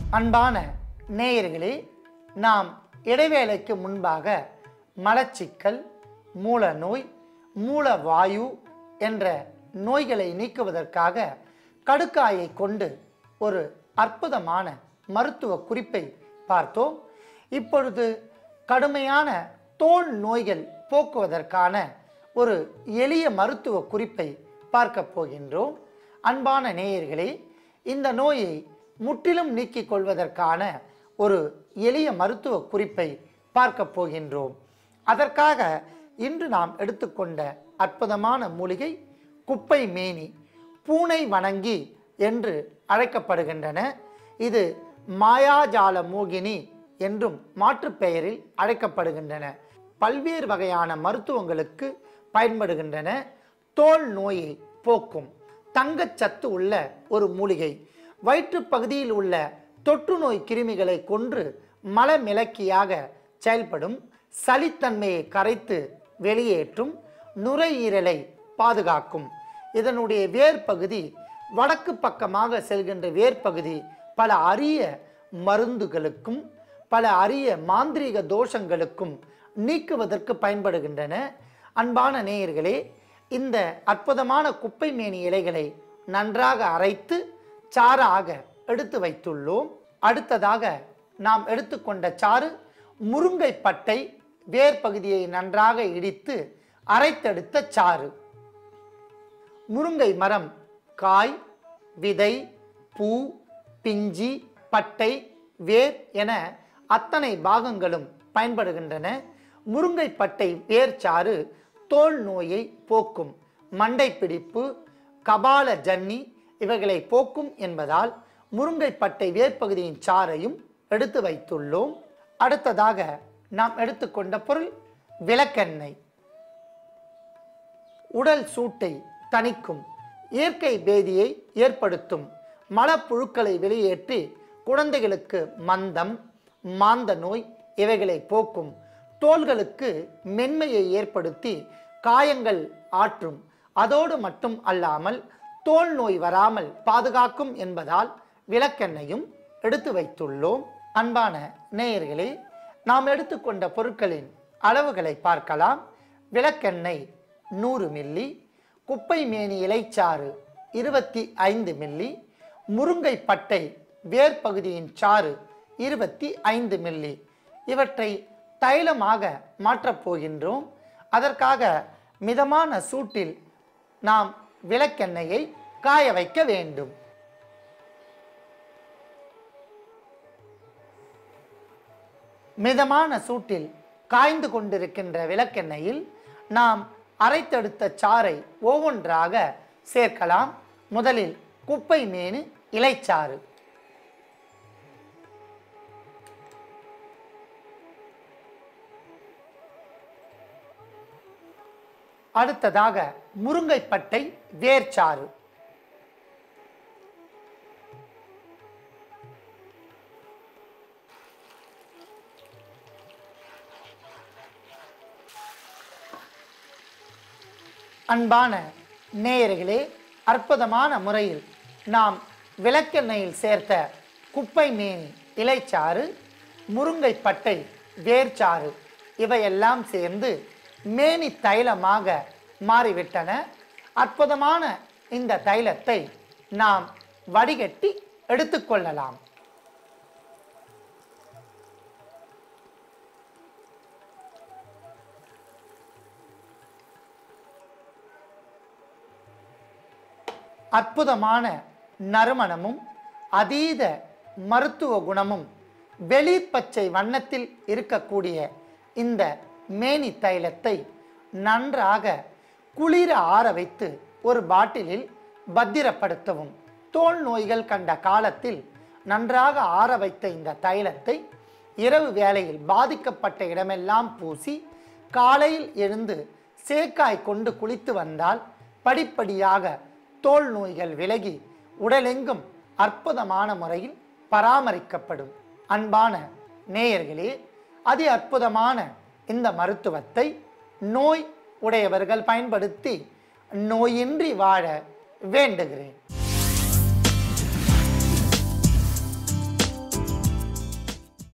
அன்பான நேயர்களே நாம் இடைவேளைக்கு முன்பாக மலச்சிக்கல் மூலநோய் மூலவாயு என்ற நோய்களை நீக்குவதற்காக கடுக்காயை கொண்டு ஒரு அற்புதமான மருத்துவ குறிப்பை பார்த்தோம் இப்பொழுது கடுமையான தோல் நோய்கள் போக்குவதற்கான ஒரு எளிய மருத்துவ குறிப்பை பார்க்க போகின்றோம் அன்பான நேயர்களே இந்த நோயை முற்றிலும் நீக்கிக் கொள்வதற்கான ஒரு எளிய மருத்துவ குறிப்பை பார்க்க போகின்றோம் அதற்காக இன்று நாம் எடுத்துக்கொண்ட அற்புதமான மூலிகை குப்பை மேனி பூனை வணங்கி என்று அழைக்கப்படுகின்றன இது மாயாஜால மோகினி என்றும் மாற்றுப் பெயரில் அழைக்கப்படுகின்றன பல்வேறு வகையான மருத்துவங்களுக்கு பயன்படுகின்றன தோல் நோயை போக்கும் தங்கச்சத்து உள்ள ஒரு மூலிகை வயிற்றுப் பகுதியில் உள்ள தொற்று நோய் கிருமிகளை கொன்று மலமிளக்கியாக செயல்படும் சளித்தன்மையை கரைத்து வெளியேற்றும் நுரையீரலை பாதுகாக்கும் இதனுடைய வேர்பகுதி வடக்கு பக்கமாக செல்கின்ற வேர்பகுதி பல அரிய மருந்துகளுக்கும் பல அரிய மாந்திரீக தோஷங்களுக்கும் நீக்குவதற்கு பயன்படுகின்றன அன்பான நேயர்களே இந்த அற்புதமான குப்பை மேனி இலைகளை நன்றாக அரைத்து சாறாக எடுத்து வைத்துள்ளோம் அடுத்ததாக நாம் எடுத்துக்கொண்ட சாறு முருங்கை பட்டை வேர் பகுதியை நன்றாக இடித்து அரைத்தெடுத்த சாறு முருங்கை மரம் காய் விதை பூ பிஞ்சி பட்டை வேர் என அத்தனை பாகங்களும் பயன்படுகின்றன முருங்கை பட்டை வேர் சாறு தோல் நோயை போக்கும் மண்டை பிடிப்பு கபால ஜன்னி இவைகளை போக்கும் என்பதால் முருங்கை பட்டை வேர்ப்பகுதியின் சாறையும் எடுத்து வைத்துள்ளோம் அடுத்ததாக நாம் எடுத்துக்கொண்ட பொருள் விளக்கெண்ணெய் உடல் சூட்டை தணிக்கும் இயற்கை பேதியை ஏற்படுத்தும் மலப்புழுக்களை வெளியேற்றி குழந்தைகளுக்கு மந்தம் மாந்த நோய் இவைகளை போக்கும் தோள்களுக்கு மென்மையை ஏற்படுத்தி காயங்கள் ஆற்றும் அதோடு மட்டும் அல்லாமல் தோல் நோய் வராமல் பாதுகாக்கும் என்பதால் விளக்கெண்ணையும் எடுத்து வைத்துள்ளோம் அன்பான நேயர்களே நாம் எடுத்துக்கொண்ட பொருட்களின் அளவுகளை பார்க்கலாம் விளக்கெண்ணெய் நூறு மில்லி குப்பை மேனி இலைச்சாறு இருபத்தி ஐந்து மில்லி முருங்கை பட்டை வேர்பகுதியின் சாறு இருபத்தி ஐந்து மில்லி இவற்றை தைலமாக மாற்றப் போகின்றோம் அதற்காக மிதமான சூட்டில் நாம் விளக்கெண்ணெயை காய வைக்க வேண்டும் மிதமான சூட்டில் காய்ந்து கொண்டிருக்கின்ற விளக்கெண்ணெயில் நாம் அரைத்தெடுத்த சாறை ஒவ்வொன்றாக சேர்க்கலாம் முதலில் குப்பை மேனு இலைச்சாறு அடுத்ததாக முருங்கைப்பட்டை வேர்ச்சாறு அன்பான நேயர்களே அற்புதமான முறையில் நாம் விளக்கெண்ணெயில் சேர்த்த குப்பை மேனி இலைச்சாறு முருங்கைப்பட்டை வேர்ச்சாறு இவையெல்லாம் சேர்ந்து மேனி தைலமாக மாறிவிட்டன அற்புதமான இந்த தைலத்தை நாம் வடிகட்டி எடுத்துக்கொள்ளலாம் அற்புதமான நறுமணமும் அதீத மருத்துவ குணமும் வெளிர்பச்சை வண்ணத்தில் இருக்கக்கூடிய இந்த மேனி தைலத்தை நன்றாக குளிர ஆற வைத்து ஒரு பாட்டிலில் பத்திரப்படுத்தவும் தோல் நோய்கள் கண்ட காலத்தில் நன்றாக ஆற வைத்த இந்த தைலத்தை இரவு வேளையில் பாதிக்கப்பட்ட இடமெல்லாம் பூசி காலையில் எழுந்து சேக்காய் கொண்டு குளித்து வந்தால் படிப்படியாக தோல் நோய்கள் விலகி உடலெங்கும் அற்புதமான முறையில் பராமரிக்கப்படும் அன்பான நேயர்களே அதி அற்புதமான இந்த மருத்துவத்தை நோய் உடையவர்கள் பயன்படுத்தி நோயின்றி வாழ வேண்டுகிறேன்